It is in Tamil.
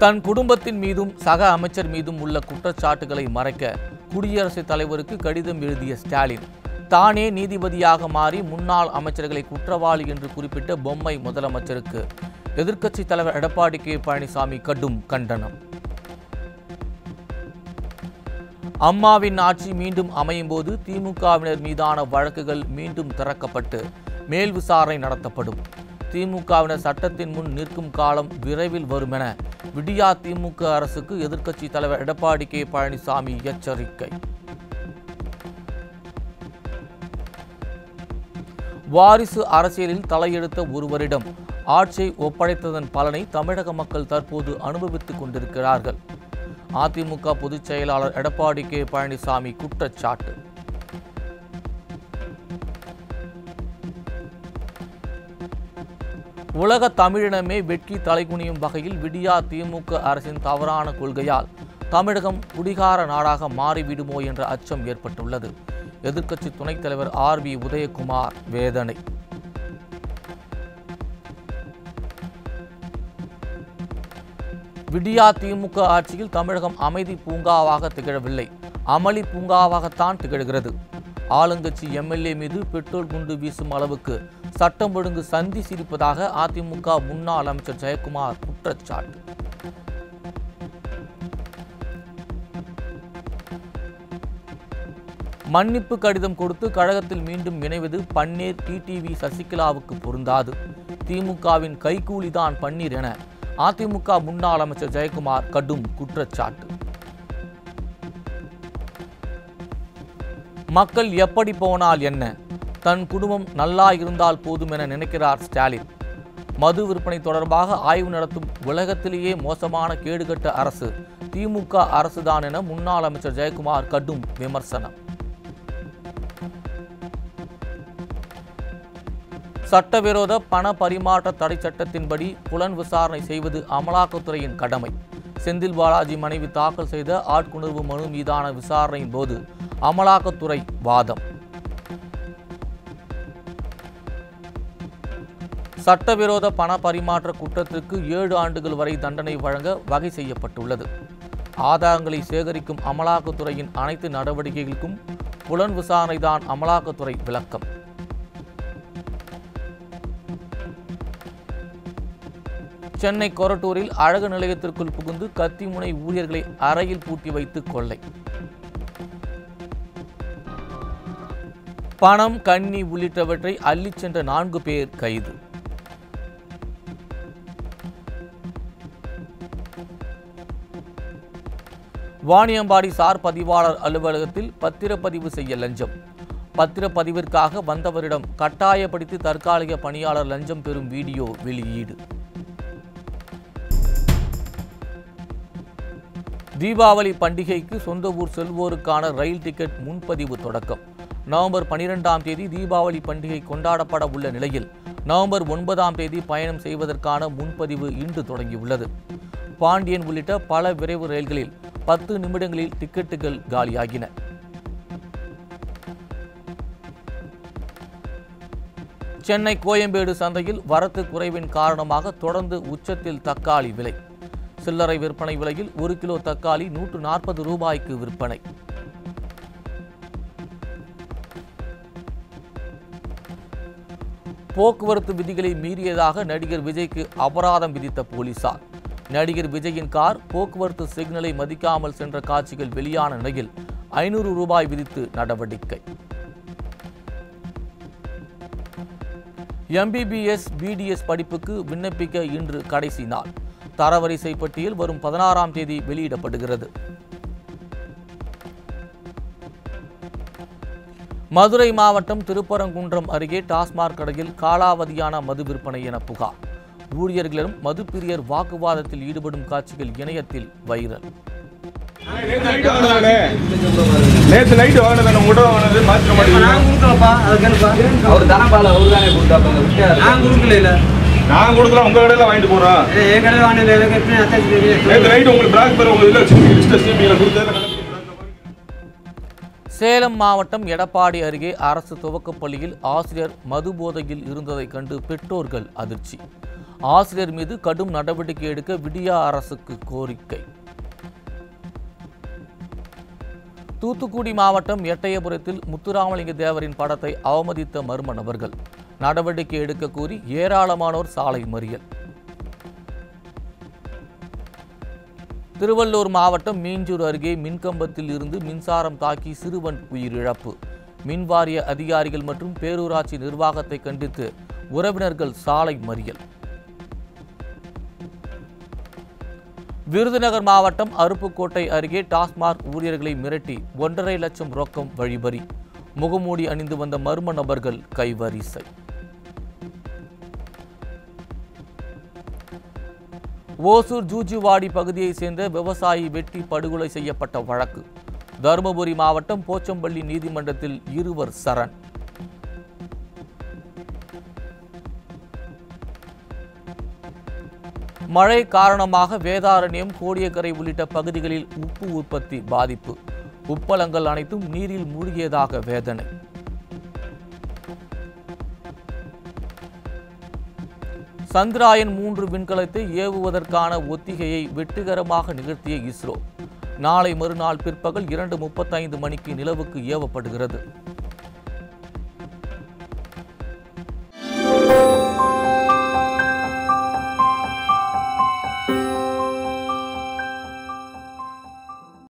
தன் குடும்பத்தின் மீதும் சக அமைச்சர் மீதும் உள்ள குற்றச்சாட்டுகளை மறைக்க குடியரசுத் தலைவருக்கு கடிதம் எழுதிய ஸ்டாலின் தானே நீதிபதியாக மாறி முன்னாள் அமைச்சர்களை குற்றவாளி என்று குறிப்பிட்ட பொம்மை முதலமைச்சருக்கு எதிர்க்கட்சித் தலைவர் எடப்பாடி கே பழனிசாமி கடும் கண்டனம் அம்மாவின் ஆட்சி மீண்டும் அமையும் போது திமுகவினர் மீதான வழக்குகள் மீண்டும் திறக்கப்பட்டு மேல் விசாரணை நடத்தப்படும் திமுகவினர் சட்டத்தின் முன் நிற்கும் காலம் விரைவில் வரும் என விடியா திமுக அரசுக்கு எதிர்க்கட்சி தலைவர் எடப்பாடி கே பழனிசாமி எச்சரிக்கை வாரிசு அரசியலில் தலையெடுத்த ஒருவரிடம் ஆட்சியை ஒப்படைத்ததன் பலனை தமிழக மக்கள் தற்போது அனுபவித்துக் கொண்டிருக்கிறார்கள் அதிமுக பொதுச் செயலாளர் எடப்பாடி கே பழனிசாமி குற்றச்சாட்டு உலக தமிழினமே வெட்கி தலைகுனியும் வகையில் விடியா திமுக அரசின் தவறான கொள்கையால் தமிழகம் குடிகார நாடாக மாறிவிடுமோ என்ற அச்சம் ஏற்பட்டுள்ளது எதிர்க்கட்சி துணைத் தலைவர் ஆர் பி உதயகுமார் வேதனை விடியா திமுக ஆட்சியில் தமிழகம் அமைதி பூங்காவாக திகழவில்லை அமளி பூங்காவாகத்தான் திகழ்கிறது ஆளுங்கட்சி எம்எல்ஏ மீது பெட்ரோல் குண்டு வீசும் அளவுக்கு சட்டம் ஒழுங்கு சந்தி சிரிப்பதாக அதிமுக முன்னாள் அமைச்சர் ஜெயக்குமார் குற்றச்சாட்டு மன்னிப்பு கடிதம் கொடுத்து கழகத்தில் மீண்டும் இணைவது பன்னீர் டிடிவி சசிகலாவுக்கு பொருந்தாது திமுகவின் கைகூலிதான் பன்னீர் என அதிமுக முன்னாள் அமைச்சர் ஜெயக்குமார் கடும் குற்றச்சாட்டு மக்கள் எப்படி போனால் என்ன தன் குடும்பம் நல்லா இருந்தால் போதும் என நினைக்கிறார் ஸ்டாலின் மது விற்பனை தொடர்பாக ஆய்வு நடத்தும் உலகத்திலேயே மோசமான கேடுகட்ட அரசு திமுக அரசுதான் என முன்னாள் அமைச்சர் ஜெயக்குமார் கடும் விமர்சனம் சட்டவிரோத பண பரிமாற்ற தடை சட்டத்தின்படி புலன் விசாரணை செய்வது அமலாக்கத்துறையின் கடமை செந்தில் பாலாஜி மனைவி தாக்கல் செய்த ஆட்கொணர்வு மனு மீதான விசாரணையின் போது அமலாக்கத்துறை வாதம் சட்டவிரோத பண பரிமாற்ற குற்றத்திற்கு ஏழு ஆண்டுகள் வரை தண்டனை வழங்க வகை செய்யப்பட்டுள்ளது ஆதாரங்களை சேகரிக்கும் அமலாக்கத்துறையின் அனைத்து நடவடிக்கைகளுக்கும் புலன் விசாரணைதான் அமலாக்கத்துறை விளக்கம் சென்னை கொரட்டூரில் அழகு நிலையத்திற்குள் புகுந்து கத்திமுனை ஊழியர்களை அறையில் பூட்டி வைத்து கொள்ளை பணம் கண்ணி உள்ளிட்டவற்றை அள்ளிச் சென்ற நான்கு பேர் கைது வாணியம்பாடி சார் பதிவாளர் அலுவலகத்தில் பத்திரப்பதிவு செய்ய லஞ்சம் பத்திரப்பதிவிற்காக வந்தவரிடம் கட்டாயப்படுத்தி தற்காலிக பணியாளர் லஞ்சம் பெறும் வீடியோ வெளியீடு தீபாவளி பண்டிகைக்கு சொந்த ஊர் செல்வோருக்கான ரயில் டிக்கெட் முன்பதிவு தொடக்கம் நவம்பர் பனிரெண்டாம் தேதி தீபாவளி பண்டிகை கொண்டாடப்பட உள்ள நிலையில் நவம்பர் ஒன்பதாம் தேதி பயணம் செய்வதற்கான முன்பதிவு இன்று தொடங்கியுள்ளது பாண்டியன் உள்ளிட்ட பல விரைவு ரயில்களில் பத்து நிமிடங்களில் டிக்கெட்டுகள் காலியாகின சென்னை கோயம்பேடு சந்தையில் வரத்து குறைவின் காரணமாக தொடர்ந்து உச்சத்தில் தக்காளி விலை சில்லறை விற்பனை விலையில் ஒரு கிலோ தக்காளி நூற்று நாற்பது ரூபாய்க்கு விற்பனை போக்குவரத்து விதிகளை மீறியதாக நடிகர் விஜய்க்கு அபராதம் விதித்த போலீசார் நடிகர் விஜயின் கார் போக்குவரத்து சிக்னலை மதிக்காமல் சென்ற காட்சிகள் வெளியான நிலையில் ஐநூறு ரூபாய் விதித்து நடவடிக்கை எம்பிபிஎஸ் பிடிஎஸ் படிப்புக்கு விண்ணப்பிக்க இன்று கடைசி நாள் தரவரிசை பட்டியல் வரும் பதினாறாம் தேதி வெளியிடப்படுகிறது மதுரை மாவட்டம் திருப்பரங்குன்றம் அருகே டாஸ்மாக் கடையில் காலாவதியான மது விற்பனை என புகார் ஊழியர்களிடம் மதுப்பிரியர் வாக்குவாதத்தில் ஈடுபடும் காட்சிகள் இணையத்தில் வைரல் நேத்து நைட்டு வாங்கினதானே நேத்து நைட்டு வாங்கினதானே உங்கள்கிட்ட வாங்கினது மாற்ற மாட்டேங்குது நான் கொடுக்கலப்பா அது கேளுப்பா அவர் தனபால அவர் தானே கொடுத்தாப்பங்க விட்டாரு நான் கொடுக்கல இல்ல நான் கொடுக்கலாம் உங்க கடையில வாங்கிட்டு போறோம் ஏய், என் கடையில் வாங்கினது எனக்கு எப்படி அத்தாச்சி தெரியும் நேத்து நைட்டு உங்களுக்கு பிளாக் பேர் உங்க இதுல வச்சு லிஸ்ட் ஸ்டீமிங்ல கொடுத்ததுல சேலம் மாவட்டம் எடப்பாடி அருகே அரசு துவக்கப் பள்ளியில் ஆசிரியர் மது போதையில் இருந்ததைக் கண்டு பெற்றோர்கள் அதிர்ச்சி ஆசிரியர் மீது கடும் நடவடிக்கை எடுக்க விடியா அரசுக்கு கோரிக்கை தூத்துக்குடி மாவட்டம் எட்டயபுரத்தில் முத்துராமலிங்க தேவரின் படத்தை அவமதித்த மர்ம நபர்கள் நடவடிக்கை எடுக்க கோரி ஏராளமானோர் சாலை மறியல் திருவள்ளூர் மாவட்டம் மீஞ்சூர் அருகே மின்கம்பத்தில் இருந்து மின்சாரம் தாக்கி சிறுவன் உயிரிழப்பு மின்வாரிய அதிகாரிகள் மற்றும் பேரூராட்சி நிர்வாகத்தை கண்டித்து உறவினர்கள் சாலை மறியல் விருதுநகர் மாவட்டம் அருப்புக்கோட்டை அருகே டாஸ்மாக் ஊழியர்களை மிரட்டி ஒன்றரை லட்சம் ரொக்கம் வழிபறி முகமூடி அணிந்து வந்த மர்ம நபர்கள் கைவரிசை ஓசூர் ஜூஜுவாடி பகுதியைச் சேர்ந்த விவசாயி வெட்டி படுகொலை செய்யப்பட்ட வழக்கு தருமபுரி மாவட்டம் போச்சம்பள்ளி நீதிமன்றத்தில் இருவர் சரண் மழை காரணமாக வேதாரண்யம் கோடியக்கரை உள்ளிட்ட பகுதிகளில் உப்பு உற்பத்தி பாதிப்பு உப்பளங்கள் அனைத்தும் நீரில் மூழ்கியதாக வேதனை சந்திராயன் மூன்று விண்கலத்தை ஏவுவதற்கான ஒத்திகையை வெற்றிகரமாக நிகழ்த்திய இஸ்ரோ நாளை மறுநாள் பிற்பகல் இரண்டு முப்பத்தைந்து மணிக்கு நிலவுக்கு ஏவப்படுகிறது